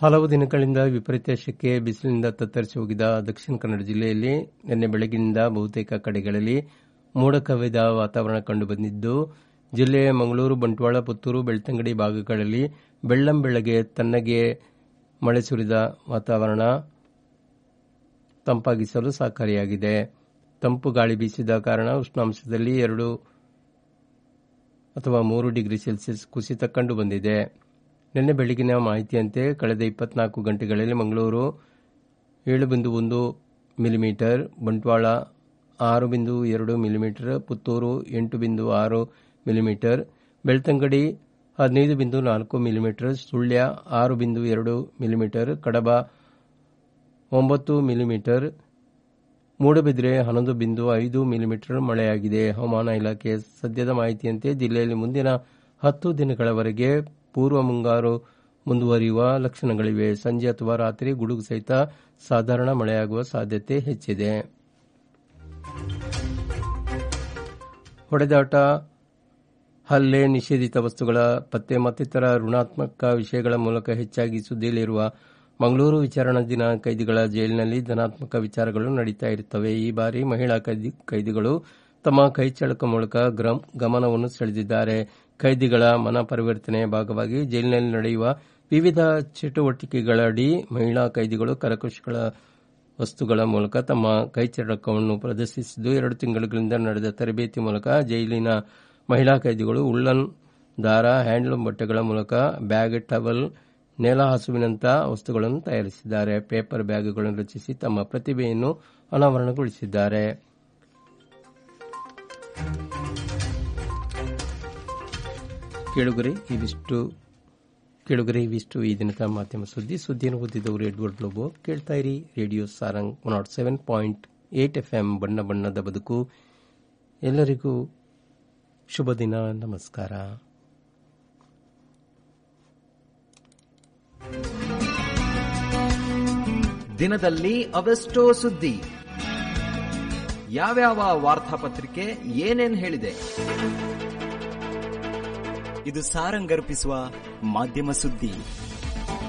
ಹಲವು ದಿನಗಳಿಂದ ವಿಪರೀತ ಶೆಕೆ ಬಿಸಿಲಿನಿಂದ ತತ್ತರಿಸಿ ಹೋಗಿದ್ದ ದಕ್ಷಿಣ ಕನ್ನಡ ಜಿಲ್ಲೆಯಲ್ಲಿ ನಿನ್ನೆ ಬೆಳಗಿನಿಂದ ಬಹುತೇಕ ಕಡೆಗಳಲ್ಲಿ ಮೋಡ ಕವಿದ ವಾತಾವರಣ ಕಂಡುಬಂದಿದ್ದು ಜಿಲ್ಲೆಯ ಮಂಗಳೂರು ಬಂಟ್ವಾಳ ಪುತ್ತೂರು ಬೆಳ್ತಂಗಡಿ ಭಾಗಗಳಲ್ಲಿ ಬೆಳ್ಳಂ ಬೆಳಗ್ಗೆ ತಣ್ಣಗೆ ಮಳೆ ಸುರಿದ ವಾತಾವರಣ ತಂಪಾಗಿಸಲು ಸಹಕಾರಿಯಾಗಿದೆ ತಂಪು ಗಾಳಿ ಬೀಸಿದ ಕಾರಣ ಉಷ್ಣಾಂಶದಲ್ಲಿ ಎರಡು ಅಥವಾ ಮೂರು ಡಿಗ್ರಿ ಸೆಲ್ಸಿಯಸ್ ಕುಸಿತ ಕಂಡುಬಂದಿದೆ ನಿನ್ನೆ ಬೆಳಗಿನ ಮಾಹಿತಿಯಂತೆ ಕಳೆದ ಇಪ್ಪತ್ನಾಲ್ಕು ಗಂಟೆಗಳಲ್ಲಿ ಮಂಗಳೂರು ಏಳು ಬಿಂದು ಒಂದು ಮಿಲಿಮೀಟರ್ ಬಂಟ್ವಾಳ ಆರು ಬಿಂದು ಎರಡು ಮಿಲಿಮೀಟರ್ ಪುತ್ತೂರು ಎಂಟು ಬಿಂದು ಆರು ಮಿಲಿಮೀಟರ್ ಬೆಳ್ತಂಗಡಿ ಹದಿನೈದು ಬಿಂದು ನಾಲ್ಕು ಮಿಲಿಮೀಟರ್ ಸುಳ್ಯ ಆರು ಬಿಂದು ಎರಡು ಮಿಲಿಮೀಟರ್ ಕಡಬ ಒಂಬತ್ತು ಮಿಲಿಮೀಟರ್ ಮೂಡಬಿದ್ರೆ ಹನ್ನೊಂದು ಬಿಂದು ಐದು ಮಿಲಿಮೀಟರ್ ಮಳೆಯಾಗಿದೆ ಹವಾಮಾನ ಇಲಾಖೆ ಸದ್ಯದ ಮಾಹಿತಿಯಂತೆ ಜಿಲ್ಲೆಯಲ್ಲಿ ಮುಂದಿನ ಹತ್ತು ದಿನಗಳವರೆಗೆ ಪೂರ್ವ ಮುಂಗಾರು ಮುಂದುವರಿಯುವ ಲಕ್ಷಣಗಳಿವೆ ಸಂಜೆ ಅಥವಾ ರಾತ್ರಿ ಗುಡುಗು ಸಹಿತ ಸಾಧಾರಣ ಮಳೆಯಾಗುವ ಸಾಧ್ಯತೆ ಹೆಚ್ಚಿದೆ ಹೊಡೆದಾಟ ಹಲ್ಲೆ ನಿಷೇಧಿತ ವಸ್ತುಗಳ ಪತ್ತೆ ಮತ್ತಿತರ ಋಣಾತ್ಮಕ ವಿಷಯಗಳ ಮೂಲಕ ಹೆಚ್ಚಾಗಿ ಸುದ್ದಿಯಲ್ಲಿರುವ ಮಂಗಳೂರು ವಿಚಾರಣಾ ದಿನ ಕೈದಿಗಳ ಜೈಲಿನಲ್ಲಿ ಧನಾತ್ಮಕ ವಿಚಾರಗಳು ನಡೀತಾ ಇರುತ್ತವೆ ಈ ಬಾರಿ ಮಹಿಳಾ ಕೈದಿಗಳು ತಮ್ಮ ಕೈಚಳಕ ಮೂಲಕ ಗಮನವನ್ನು ಸೆಳೆದಿದ್ದಾರೆ ಕೈದಿಗಳ ಮನ ಪರಿವರ್ತನೆಯ ಭಾಗವಾಗಿ ಜೈಲಿನಲ್ಲಿ ನಡೆಯುವ ವಿವಿಧ ಚಟುವಟಿಕೆಗಳಡಿ ಮಹಿಳಾ ಕೈದಿಗಳು ಕರಕುಶಲ ವಸ್ತುಗಳ ಮೂಲಕ ತಮ್ಮ ಕೈಚಳಕವನ್ನು ಪ್ರದರ್ಶಿಸಿದ್ದು ಎರಡು ತಿಂಗಳುಗಳಿಂದ ನಡೆದ ತರಬೇತಿ ಮೂಲಕ ಜೈಲಿನ ಮಹಿಳಾ ಕೈದಿಗಳು ಉಳ್ಳನ್ ದಾರ ಹ್ಯಾಂಡ್ಲೂಮ್ ಬಟ್ಟೆಗಳ ಮೂಲಕ ಬ್ಯಾಗ್ ಟವಲ್ ನೆಲ ಹಸುವಿನಂತಹ ವಸ್ತುಗಳನ್ನು ತಯಾರಿಸಿದ್ದಾರೆ ಪೇಪರ್ ಬ್ಯಾಗ್ಗಳನ್ನು ರಚಿಸಿ ತಮ್ಮ ಪ್ರತಿಭೆಯನ್ನು ಅನಾವರಣಗೊಳಿಸಿದ್ದಾರೆ ಕೇಳುಗರೆ ಇವಿಷ್ಟು ಕೇಳುಗರೆ ಇವಿಷ್ಟು ಈ ದಿನದ ಮಾಧ್ಯಮ ಸುದ್ದಿ ಸುದ್ದಿಯನ್ನು ಓದಿದವರು ಎಡ್ವರ್ಡ್ ಲೋಬೋ ಕೇಳ್ತಾ ಇರಿ radio Sarang one nought seven point eight F M ಬಣ್ಣ ಬಣ್ಣದ ಬದುಕು ಎಲ್ಲರಿಗೂ ಶುಭ ದಿನ ನಮಸ್ಕಾರ ದಿನದಲ್ಲಿ ಅವೆಷ್ಟೋ ಸುದ್ದಿ ಯಾವ್ಯಾವ ವಾರ್ತಾಪತ್ರಿಕೆ ಏನೇನ್ ಹೇಳಿದೆ ಇದು ಸಾರಂಗರ್ಪಿಸುವ ಮಾಧ್ಯಮ ಸುದ್ದಿ